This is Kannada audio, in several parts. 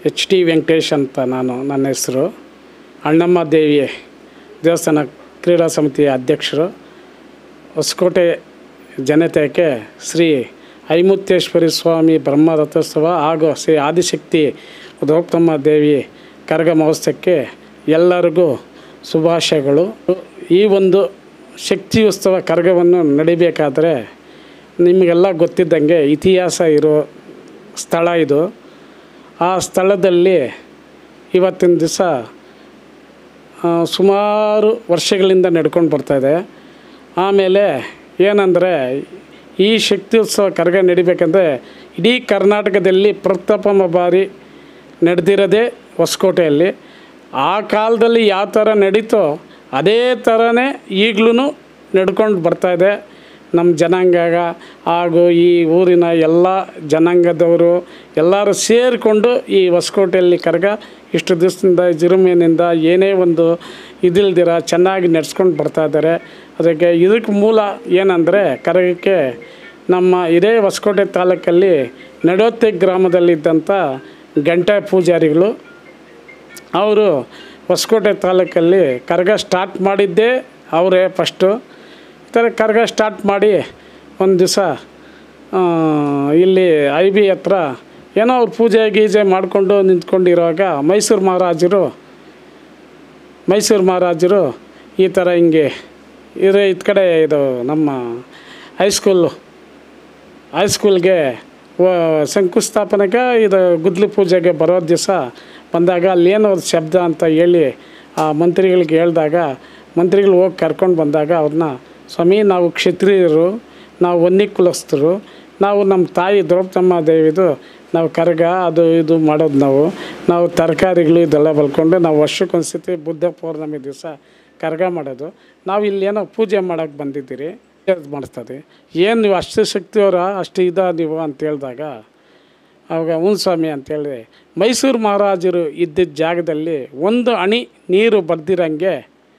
ಎಚ್ ಟಿ ವೆಂಕಟೇಶ್ ಅಂತ ನಾನು ನನ್ನ ಹೆಸರು ಅಣ್ಣಮ್ಮ ದೇವಿ ದೇವಸ್ಥಾನ ಕ್ರೀಡಾ ಸಮಿತಿಯ ಅಧ್ಯಕ್ಷರು ಹೊಸಕೋಟೆ ಜನತೆಗೆ ಶ್ರೀ ಐಮುತ್ತೇಶ್ವರಿ ಸ್ವಾಮಿ ಬ್ರಹ್ಮ ರಥೋತ್ಸವ ಹಾಗೂ ಶ್ರೀ ಆದಿಶಕ್ತಿ ದ್ರೌಪದಮ್ಮ ದೇವಿ ಕರಗ ಮಹೋತ್ಸವಕ್ಕೆ ಎಲ್ಲರಿಗೂ ಶುಭಾಶಯಗಳು ಈ ಒಂದು ಶಕ್ತಿ ಉತ್ಸವ ಕರಗವನ್ನು ನಡಿಬೇಕಾದ್ರೆ ನಿಮಗೆಲ್ಲ ಗೊತ್ತಿದ್ದಂಗೆ ಇತಿಹಾಸ ಇರೋ ಸ್ಥಳ ಇದು ಆ ಸ್ಥಳದಲ್ಲಿ ಇವತ್ತಿನ ದಿವಸ ಸುಮಾರು ವರ್ಷಗಳಿಂದ ನಡ್ಕೊಂಡು ಬರ್ತಾಯಿದೆ ಆಮೇಲೆ ಏನಂದರೆ ಈ ಶಕ್ತಿ ಉತ್ಸವ ಕರಗ ನಡಿಬೇಕಂದ್ರೆ ಇಡೀ ಕರ್ನಾಟಕದಲ್ಲಿ ಪ್ರಥಮ ಬಾರಿ ನಡೆದಿರೋದೇ ಹೊಸಕೋಟೆಯಲ್ಲಿ ಆ ಕಾಲದಲ್ಲಿ ಯಾವ ಥರ ನಡೀತೋ ಅದೇ ಥರನೇ ಈಗಲೂ ನಡ್ಕೊಂಡು ಬರ್ತಾಯಿದೆ ನಮ್ಮ ಜನಾಂಗ ಹಾಗೂ ಈ ಊರಿನ ಎಲ್ಲ ಜನಾಂಗದವರು ಎಲ್ಲರೂ ಸೇರಿಕೊಂಡು ಈ ಹೊಸಕೋಟೆಯಲ್ಲಿ ಕರಗ ಇಷ್ಟು ದಿವಸದಿಂದ ಜುರುಮಿನಿಂದ ಏನೇ ಒಂದು ಇದಿಲ್ದಿರ ಚೆನ್ನಾಗಿ ನಡ್ಸ್ಕೊಂಡು ಬರ್ತಾಯಿದ್ದಾರೆ ಅದಕ್ಕೆ ಇದಕ್ಕೆ ಮೂಲ ಏನಂದರೆ ಕರಗಕ್ಕೆ ನಮ್ಮ ಇದೇ ಹೊಸಕೋಟೆ ತಾಲೂಕಲ್ಲಿ ನಡೋತ್ತೆ ಗ್ರಾಮದಲ್ಲಿದ್ದಂಥ ಗಂಟೆ ಪೂಜಾರಿಗಳು ಅವರು ಹೊಸಕೋಟೆ ತಾಲೂಕಲ್ಲಿ ಕರಗ ಸ್ಟಾರ್ಟ್ ಮಾಡಿದ್ದೇ ಅವರೇ ಫಸ್ಟು ಈ ಥರ ಕರಗ ಸ್ಟಾರ್ಟ್ ಮಾಡಿ ಒಂದು ದಿವಸ ಇಲ್ಲಿ ಐ ಬಿ ಹತ್ರ ಏನೋ ಅವ್ರು ಪೂಜೆ ಗೀಜೆ ಮಾಡಿಕೊಂಡು ನಿಂತ್ಕೊಂಡಿರುವಾಗ ಮೈಸೂರು ಮಹಾರಾಜರು ಮೈಸೂರು ಮಹಾರಾಜರು ಈ ಥರ ಹಿಂಗೆ ಇರೋ ಇದು ಕಡೆ ಇದು ನಮ್ಮ ಹೈಸ್ಕೂಲು ಹೈಸ್ಕೂಲ್ಗೆ ಶಂಕುಸ್ಥಾಪನೆಗೆ ಇದು ಗುದ್ಲಿ ಪೂಜೆಗೆ ಬರೋ ದಿವಸ ಬಂದಾಗ ಅಲ್ಲೇನೋ ಒಂದು ಶಬ್ದ ಅಂತ ಹೇಳಿ ಆ ಮಂತ್ರಿಗಳಿಗೆ ಹೇಳಿದಾಗ ಮಂತ್ರಿಗಳು ಹೋಗಿ ಕರ್ಕೊಂಡು ಬಂದಾಗ ಅವ್ರನ್ನ ಸ್ವಾಮಿ ನಾವು ಕ್ಷತ್ರಿಯರು ನಾವು ಒನ್ನಿ ಕುಲಸ್ಥರು ನಾವು ನಮ್ಮ ತಾಯಿ ದ್ರೌಪದಮ್ಮ ದೇವಿದು ನಾವು ಕರಗ ಅದು ಇದು ಮಾಡೋದು ನಾವು ನಾವು ತರಕಾರಿಗಳು ಇದೆಲ್ಲ ಬಲ್ಕೊಂಡು ನಾವು ವರ್ಷಕ್ಕೊಂದು ಸತಿ ಬುದ್ಧ ಪೌರ್ಣಮಿ ದಿವಸ ಕರಗ ಮಾಡೋದು ನಾವು ಇಲ್ಲೇನೋ ಪೂಜೆ ಮಾಡೋಕ್ಕೆ ಬಂದಿದ್ದೀರಿ ಇದು ಮಾಡಿಸ್ತದೆ ಏನು ನೀವು ಅಷ್ಟು ಶಕ್ತಿಯವರ ಅಷ್ಟು ಇದ ನೀವು ಅಂತ ಹೇಳಿದಾಗ ಅವಾಗ ಹ್ಞೂ ಸ್ವಾಮಿ ಅಂತೇಳಿ ಮೈಸೂರು ಮಹಾರಾಜರು ಇದ್ದಿದ್ದ ಜಾಗದಲ್ಲಿ ಒಂದು ಹನಿ ನೀರು ಬರ್ದಿರಂಗೆ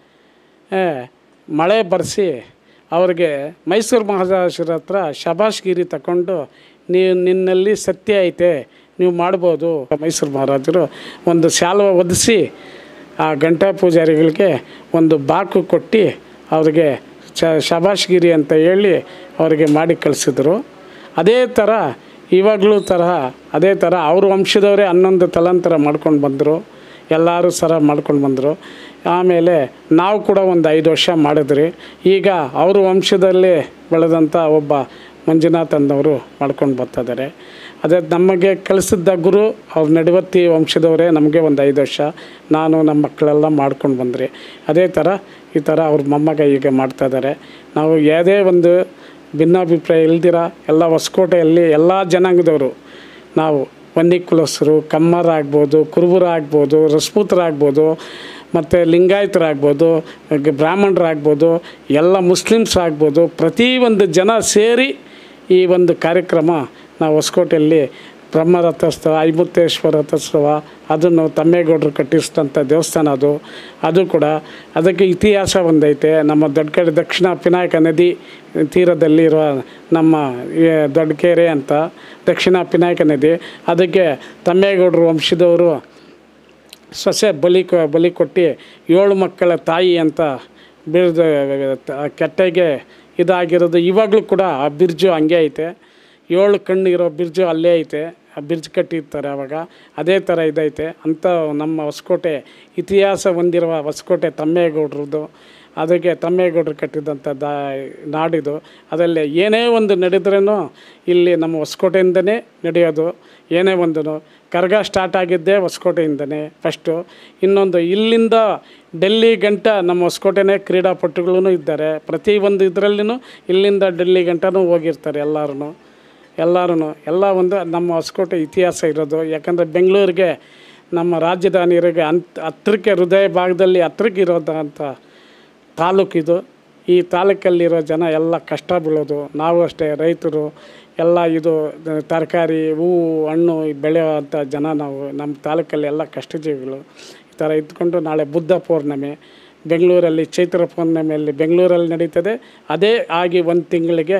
ಮಳೆ ಬರೆಸಿ ಅವ್ರಿಗೆ ಮೈಸೂರು ಮಹಾರಾಜರ ಹತ್ರ ಶಬಾಷ್ಗಿರಿ ತಗೊಂಡು ನೀವು ನಿನ್ನಲ್ಲಿ ಸತ್ಯ ಐತೆ ನೀವು ಮಾಡ್ಬೋದು ಮೈಸೂರು ಮಹಾರಾಜರು ಒಂದು ಶಾಲ್ವ ಒದಿಸಿ ಆ ಗಂಟಾ ಪೂಜಾರಿಗಳಿಗೆ ಒಂದು ಬಾಕು ಕೊಟ್ಟು ಅವ್ರಿಗೆ ಶ ಶಬಾಷ್ಗಿರಿ ಅಂತ ಹೇಳಿ ಅವರಿಗೆ ಮಾಡಿ ಕಳಿಸಿದ್ರು ಅದೇ ಥರ ಇವಾಗಲೂ ತರಹ ಅದೇ ಥರ ಅವ್ರ ವಂಶದವರೇ ಹನ್ನೊಂದು ತಲಾಂತರ ಮಾಡ್ಕೊಂಡು ಬಂದರು ಎಲ್ಲರೂ ಸರ ಮಾಡ್ಕೊಂಡು ಬಂದರು ಆಮೇಲೆ ನಾವು ಕೂಡ ಒಂದು ಐದು ವರ್ಷ ಮಾಡಿದ್ರಿ ಈಗ ಅವ್ರ ವಂಶದಲ್ಲಿ ಬೆಳೆದಂಥ ಒಬ್ಬ ಮಂಜುನಾಥ್ ಅನ್ನೋರು ಮಾಡ್ಕೊಂಡು ಬರ್ತಾಯಿದ್ದಾರೆ ಅದೇ ನಮಗೆ ಕಳಿಸಿದ್ದ ಗುರು ಅವ್ರ ನಡುವತ್ತಿ ವಂಶದವರೇ ನಮಗೆ ಒಂದು ಐದು ವರ್ಷ ನಾನು ನಮ್ಮ ಮಕ್ಕಳೆಲ್ಲ ಮಾಡ್ಕೊಂಡು ಬಂದ್ರಿ ಅದೇ ಥರ ಈ ಥರ ಅವ್ರ ಮೊಮ್ಮಗ ಈಗ ಮಾಡ್ತಾಯಿದ್ದಾರೆ ನಾವು ಯಾವುದೇ ಒಂದು ಭಿನ್ನಾಭಿಪ್ರಾಯ ಇಲ್ದಿರ ಎಲ್ಲ ಹೊಸಕೋಟೆಯಲ್ಲಿ ಎಲ್ಲ ಜನಾಂಗದವರು ನಾವು ವನ್ನಿ ಕುಲಸ್ಥರು ಕಮ್ಮರಾಗ್ಬೋದು ಕುರುಬರಾಗ್ಬೋದು ರಸ್ಪೂತರಾಗ್ಬೋದು ಮತ್ತು ಲಿಂಗಾಯತರಾಗ್ಬೋದು ಬ್ರಾಹ್ಮಣರಾಗ್ಬೋದು ಎಲ್ಲ ಮುಸ್ಲಿಮ್ಸ್ ಆಗ್ಬೋದು ಪ್ರತಿಯೊಂದು ಜನ ಸೇರಿ ಈ ಒಂದು ಕಾರ್ಯಕ್ರಮ ನಾವು ಹೊಸಕೋಟೆಯಲ್ಲಿ ಬ್ರಹ್ಮ ರಥೋತ್ಸವ ಐಮುತ್ತೇಶ್ವರ ರಥೋತ್ಸವ ಅದನ್ನು ತಮ್ಮೇಗೌಡರು ಕಟ್ಟಿಸಿದಂಥ ದೇವಸ್ಥಾನ ಅದು ಅದು ಕೂಡ ಅದಕ್ಕೆ ಇತಿಹಾಸ ಒಂದೈತೆ ನಮ್ಮ ದೊಡ್ಡ ಕಡೆ ದಕ್ಷಿಣ ಪಿನಾಯಕ ನದಿ ತೀರದಲ್ಲಿರುವ ನಮ್ಮ ಈ ದೊಡ್ಡಕೆರೆ ಅಂತ ದಕ್ಷಿಣ ಪಿನಾಯಕ ನದಿ ಅದಕ್ಕೆ ತಮ್ಮೇಗೌಡರು ವಂಶದವರು ಸೊಸೆ ಬಲಿ ಕೊ ಬಲಿ ಕೊಟ್ಟು ಏಳು ಮಕ್ಕಳ ತಾಯಿ ಅಂತ ಬಿರ್ದು ಕೆಟ್ಟಗೆ ಇದಾಗಿರೋದು ಇವಾಗಲೂ ಕೂಡ ಆ ಬಿರ್ಜು ಹಂಗೆ ಐತೆ ಏಳು ಕಣ್ಣು ಇರೋ ಬಿರ್ಜು ಅಲ್ಲೇ ಐತೆ ಆ ಬಿರ್ಜ್ ಕಟ್ಟಿರ್ತಾರೆ ಆವಾಗ ಅದೇ ಥರ ಇದೈತೆ ಅಂಥ ನಮ್ಮ ಹೊಸಕೋಟೆ ಇತಿಹಾಸ ಹೊಂದಿರುವ ಹೊಸಕೋಟೆ ತಮ್ಮೇಗೌಡ್ರದ್ದು ಅದಕ್ಕೆ ತಮ್ಮೇಗೌಡರು ಕಟ್ಟಿದಂಥ ದಾ ನಾಡಿದು ಅದರಲ್ಲಿ ಏನೇ ಒಂದು ನಡೆದ್ರೂ ಇಲ್ಲಿ ನಮ್ಮ ಹೊಸಕೋಟೆಯಿಂದನೇ ನಡೆಯೋದು ಏನೇ ಒಂದು ಕರಗ ಸ್ಟಾರ್ಟ್ ಆಗಿದ್ದೇ ಹೊಸಕೋಟೆಯಿಂದನೇ ಫಸ್ಟು ಇನ್ನೊಂದು ಇಲ್ಲಿಂದ ಡೆಲ್ಲಿ ಗಂಟ ನಮ್ಮ ಹೊಸಕೋಟೆನೇ ಕ್ರೀಡಾಪಟುಗಳೂ ಇದ್ದಾರೆ ಪ್ರತಿಯೊಂದು ಇದರಲ್ಲಿನೂ ಇಲ್ಲಿಂದ ಡೆಲ್ಲಿ ಗಂಟನೂ ಹೋಗಿರ್ತಾರೆ ಎಲ್ಲರೂ ಎಲ್ಲರೂ ಎಲ್ಲ ಒಂದು ನಮ್ಮ ಹೊಸಕೋಟೆ ಇತಿಹಾಸ ಇರೋದು ಯಾಕಂದರೆ ಬೆಂಗಳೂರಿಗೆ ನಮ್ಮ ರಾಜಧಾನಿ ಇರೋಗೆ ಅಂತ ಹತ್ರಕ್ಕೆ ಹೃದಯ ಭಾಗದಲ್ಲಿ ಹತ್ರಕ್ಕೆ ಇರೋದಂಥ ತಾಲೂಕಿದು ಈ ತಾಲೂಕಲ್ಲಿರೋ ಜನ ಎಲ್ಲ ಕಷ್ಟ ಬೀಳೋದು ನಾವು ಅಷ್ಟೇ ರೈತರು ಎಲ್ಲ ಇದು ತರಕಾರಿ ಹೂವು ಹಣ್ಣು ಬೆಳೆಯುವಂಥ ಜನ ನಾವು ನಮ್ಮ ತಾಲೂಕಲ್ಲಿ ಎಲ್ಲ ಕಷ್ಟಜೀವಿಗಳು ಈ ಥರ ಇದ್ಕೊಂಡು ನಾಳೆ ಬುದ್ಧ ಪೌರ್ಣಮಿ ಬೆಂಗಳೂರಲ್ಲಿ ಚೈತ್ರ ಪೌರ್ಣಮಿಯಲ್ಲಿ ಬೆಂಗಳೂರಲ್ಲಿ ನಡೀತದೆ ಅದೇ ಆಗಿ ಒಂದು ತಿಂಗಳಿಗೆ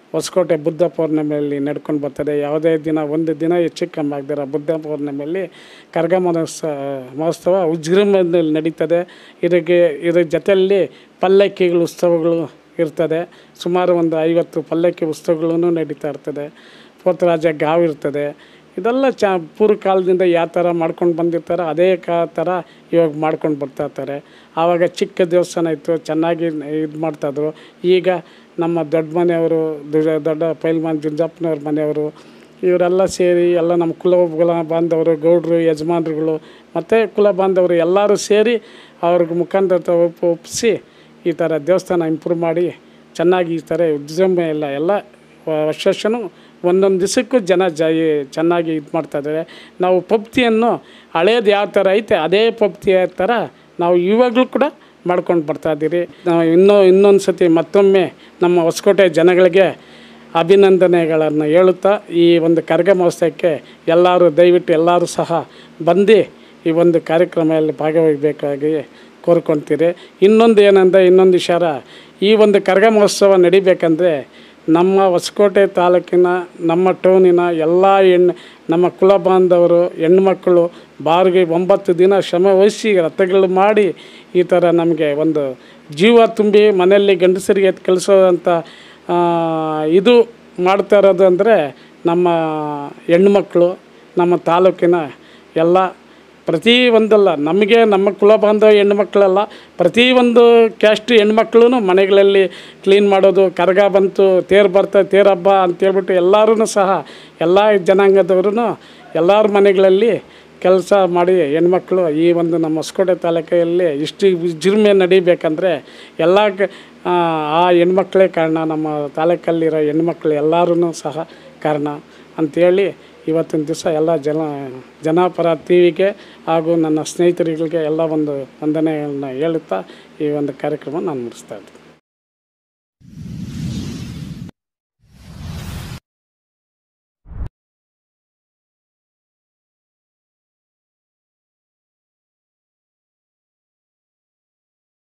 ಹೊಸಕೋಟೆ ಬುದ್ಧ ಪೌರ್ಣಿಮೆಯಲ್ಲಿ ನಡ್ಕೊಂಡು ಬರ್ತದೆ ಯಾವುದೇ ದಿನ ಒಂದು ದಿನ ಹೆಚ್ಚು ಕಮ್ಮಿ ಆಗದಿರ ಬುದ್ಧ ಪೌರ್ಣಿಮೆಯಲ್ಲಿ ಕರಗ ಮಹೋತ್ಸವ ಮಹೋತ್ಸವ ಉಜ್ರಮದಲ್ಲಿ ನಡೀತದೆ ಇದಕ್ಕೆ ಇದ್ರ ಜೊತೆಯಲ್ಲಿ ಪಲ್ಲಕ್ಕಿಗಳು ಉತ್ಸವಗಳು ಇರ್ತದೆ ಸುಮಾರು ಒಂದು ಐವತ್ತು ಪಲ್ಲಕ್ಕಿ ಉತ್ಸವಗಳೂ ನಡೀತಾ ಇರ್ತದೆ ಪೋತರಾಜ ಗಾವ್ ಇರ್ತದೆ ಇದೆಲ್ಲ ಚ ಪೂರ್ವ ಕಾಲದಿಂದ ಯಾವ ಥರ ಮಾಡ್ಕೊಂಡು ಬಂದಿರ್ತಾರೋ ಅದೇ ಕಾ ಥರ ಇವಾಗ ಮಾಡ್ಕೊಂಡು ಬರ್ತಾ ಇರ್ತಾರೆ ಆವಾಗ ಚಿಕ್ಕ ದೇವಸ್ಥಾನ ಇತ್ತು ಚೆನ್ನಾಗಿ ಇದು ಮಾಡ್ತಾಯಿದ್ರು ಈಗ ನಮ್ಮ ದೊಡ್ಡ ಮನೆಯವರು ದು- ದೊಡ್ಡ ಪೈಲ್ಮಾನ್ ಜುಂಜಪ್ಪನವ್ರ ಮನೆಯವರು ಇವರೆಲ್ಲ ಸೇರಿ ಎಲ್ಲ ನಮ್ಮ ಕುಲ ಕುಲ ಬಾಂಧವರು ಗೌಡ್ರು ಯಜಮಾನ್ರುಗಳು ಮತ್ತು ಕುಲ ಬಾಂಧವರು ಎಲ್ಲರೂ ಸೇರಿ ಅವ್ರಿಗೆ ಮುಖಾಂತರ ಒಪ್ ಒಪ್ಪಿಸಿ ಈ ಥರ ದೇವಸ್ಥಾನ ಇಂಪ್ರೂವ್ ಮಾಡಿ ಚೆನ್ನಾಗಿ ಈ ಥರ ವಿಜೃಂಭಣೆ ಎಲ್ಲ ಎಲ್ಲ ವರ್ಷ ವರ್ಷವೂ ಒಂದೊಂದು ದಿವಸಕ್ಕೂ ಜನ ಜೈ ಚೆನ್ನಾಗಿ ಇದು ಮಾಡ್ತಾಯಿದ್ದಾರೆ ನಾವು ಪಬ್ತಿಯನ್ನು ಹಳೇದು ಯಾವ ಥರ ಐತೆ ಅದೇ ಪಬ್ತಿಯ ಥರ ನಾವು ಇವಾಗಲೂ ಕೂಡ ಮಾಡ್ಕೊಂಡು ಬರ್ತಾಯಿದ್ದೀರಿ ನಾವು ಇನ್ನೂ ಇನ್ನೊಂದು ಸತಿ ಮತ್ತೊಮ್ಮೆ ನಮ್ಮ ಹೊಸಕೋಟೆ ಜನಗಳಿಗೆ ಅಭಿನಂದನೆಗಳನ್ನು ಹೇಳುತ್ತಾ ಈ ಒಂದು ಕರಗ ಮಹೋತ್ಸವಕ್ಕೆ ಎಲ್ಲರೂ ದಯವಿಟ್ಟು ಎಲ್ಲರೂ ಸಹ ಬಂದು ಈ ಒಂದು ಕಾರ್ಯಕ್ರಮದಲ್ಲಿ ಭಾಗವಹಿಸಬೇಕಾಗಿ ಕೋರ್ಕೊಳ್ತೀರಿ ಇನ್ನೊಂದು ಏನಂದರೆ ಇನ್ನೊಂದು ವಿಚಾರ ಈ ಒಂದು ಕರಗ ಮಹೋತ್ಸವ ನಡಿಬೇಕಂದ್ರೆ ನಮ್ಮ ಹೊಸಕೋಟೆ ತಾಲೂಕಿನ ನಮ್ಮ ಟೌನಿನ ಎಲ್ಲ ಹೆಣ್ಣು ನಮ್ಮ ಕುಲ ಬಾಂಧವರು ಹೆಣ್ಮಕ್ಕಳು ಬಾರಿಗೆ ಒಂಬತ್ತು ದಿನ ಶ್ರಮ ವಹಿಸಿ ರಥಗಳು ಮಾಡಿ ಈ ಥರ ನಮಗೆ ಒಂದು ಜೀವ ತುಂಬಿ ಮನೆಯಲ್ಲಿ ಗಂಡಸರಿಗೆ ಕಳಿಸೋದಂಥ ಆ, ಇದು ಮಾಡ್ತಾ ಇರೋದು ಅಂದರೆ ನಮ್ಮ ಹೆಣ್ಮಕ್ಳು ನಮ್ಮ ತಾಲೂಕಿನ ಎಲ್ಲ ಪ್ರತಿ ಒಂದಲ್ಲ ನಮಗೆ ನಮ್ಮ ಕುಲ ಬಾಂಧವ ಹೆಣ್ಮಕ್ಳಲ್ಲ ಪ್ರತಿ ಒಂದು ಕ್ಯಾಸ್ಟ್ ಹೆಣ್ಮಕ್ಳು ಮನೆಗಳಲ್ಲಿ ಕ್ಲೀನ್ ಮಾಡೋದು ಕರಗ ಬಂತು ತೇರು ಬರ್ತಾ ತೇರು ಹಬ್ಬ ಅಂತೇಳ್ಬಿಟ್ಟು ಎಲ್ಲರೂ ಸಹ ಎಲ್ಲ ಜನಾಂಗದವರು ಎಲ್ಲರ ಮನೆಗಳಲ್ಲಿ ಕೆಲಸ ಮಾಡಿ ಹೆಣ್ಮಕ್ಳು ಈ ಒಂದು ನಮ್ಮ ಹೊಸಕೋಟೆ ತಾಲೂಕಲ್ಲಿ ಇಷ್ಟು ವಿಜೃಂಭಣೆ ನಡಿಬೇಕಂದ್ರೆ ಎಲ್ಲ ಕ- ಆ ಆ ಹೆಣ್ಮಕ್ಳೇ ಕಾರಣ ನಮ್ಮ ತಾಲೂಕಲ್ಲಿರೋ ಹೆಣ್ಮಕ್ಳು ಎಲ್ಲರೂ ಸಹ ಕಾರಣ ಅಂಥೇಳಿ ಇವತ್ತಿನ ದಿವಸ ಎಲ್ಲ ಜನ ಜನಾಪರ ಟಿ ವಿಗೆ ಹಾಗೂ ನನ್ನ ಸ್ನೇಹಿತರುಗಳಿಗೆ ಎಲ್ಲ ಒಂದು ವಂದನೆಗಳನ್ನ ಹೇಳುತ್ತಾ ಈ ಒಂದು ಕಾರ್ಯಕ್ರಮ ನಾನು ಮುಗಿಸ್ತಾ ಇದ್ದೀನಿ